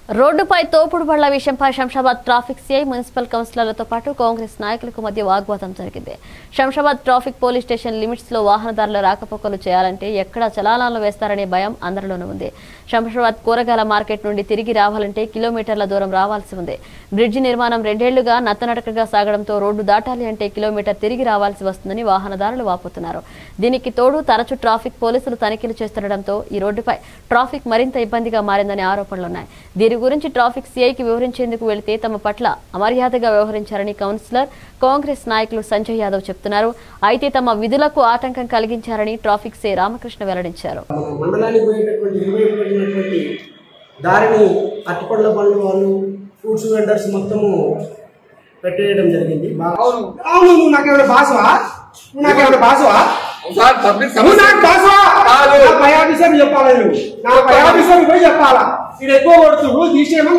రోడ్డుపై తోపుడు బళ్ల విషయంపై శంషాబాద్ ట్రాఫిక్ సిఐ మున్సిపల్ కౌన్సిలర్లతో పాటు కాంగ్రెస్ నాయకులకు మధ్య వాగ్వాదం జరిగింది Shamshabad traffic police station limits లో వాహనదారుల రాకపోకలు చేయాలంటే ఎక్కడ చలానాలు వేస్తారనే భయం అందరిలోనూ ఉంది శంషాబాద్ కూరగాయల మార్కెట్ నుండి తిరిగి రావాలంటే కిలోమీటర్ల దూరం రావాల్సి ఉంది బ్రిడ్జి నిర్మాణం రెండేళ్లుగా నత్తనడకగా సాగడంతో రోడ్డు దాటాలి అంటే కిలోమీటర్ తిరిగి రావాల్సి వస్తుందని వాహనదారులు వాపోతున్నారు దీనికి తోడు తరచూ ట్రాఫిక్ పోలీసులు తనిఖీలు చేస్తుండటంతో ఈ రోడ్డుపై ట్రాఫిక్ మరింత ఇబ్బందిగా మారిందనే ఆరోపణలున్నాయి దీని గురించి ట్రాఫిక్ సీఐకి వివరించేందుకు వెళితే తమ పట్ల అమర్యాదగా వ్యవహరించారని కౌన్సిలర్ కాంగ్రెస్ నాయకులు సంజయ్ యాదవ్ చెప్తున్నారు అయితే తమ విధులకు ఆటంకం కలిగించారని ట్రాఫిక్ సీఐ రామకృష్ణ వెల్లడించారు మన మండలానికి పోయేటటువంటి ఇరువైపునటువంటి దారిని అట్టుపండ్ల బండ్లు వాళ్ళు ఫ్రూట్స్ వెండర్స్ మొత్తము పెట్టేయడం జరిగింది బాగా అవును అవును నువ్వు నాకేమైనా బాసువా నువ్వు నాకేమైనా బాసువా సార్ పబ్లిక్ నువ్వు నాకు బాసువా కాదు. నా పై ఆఫీసర్ చెప్పాలా నువ్వు నా పై ఆఫీసర్ పోయి చెప్పాలా ఇది ఎక్కువ కొడుతుడు తీసేయమని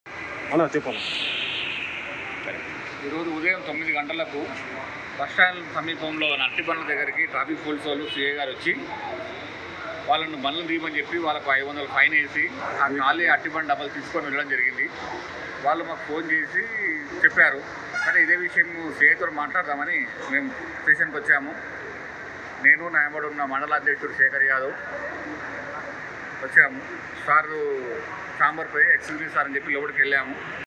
ఈరోజు ఉదయం తొమ్మిది గంటలకు బస్ స్టాండ్ సమీపంలో నట్టిబండ్ల దగ్గరికి ట్రాఫిక్ పోలీసు వాళ్ళు సిఐ గారు వచ్చి వాళ్ళను బండ్లు తీయమని చెప్పి వాళ్ళకు ఐదు వందలు ఫైన్ వేసి ఆ ఖాళీ అట్టిబండి డబ్బులు తీసుకొని వెళ్ళడం జరిగింది వాళ్ళు మాకు ఫోన్ చేసి చెప్పారు సరే ఇదే విషయం సిఐతో మాట్లాడదామని మేము స్టేషన్కి వచ్చాము నేను నాయబడి ఉన్న మండల అధ్యక్షుడు శేఖర్ యాదవ్ వచ్చాము సార్ ఛాంబర్ పోయి ఎక్స్క్యూజ్ సార్ అని చెప్పి లోపలికి వెళ్ళాము